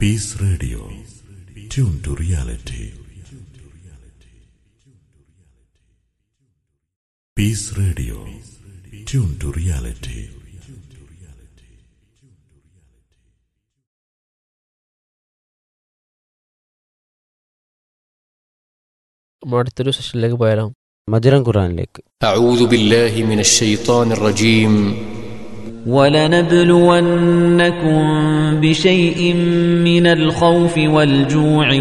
piece radio tune to reality peace radio tune to reality നമ്മൾ അടുത്തൊരു സെഷനിലേക്ക് പോയാലോ മധുരം ഖുറാനിലേക്ക് أعوذ بالله من الشيطان الرجيم ولنبلونكم بشيء من الخوف والجوع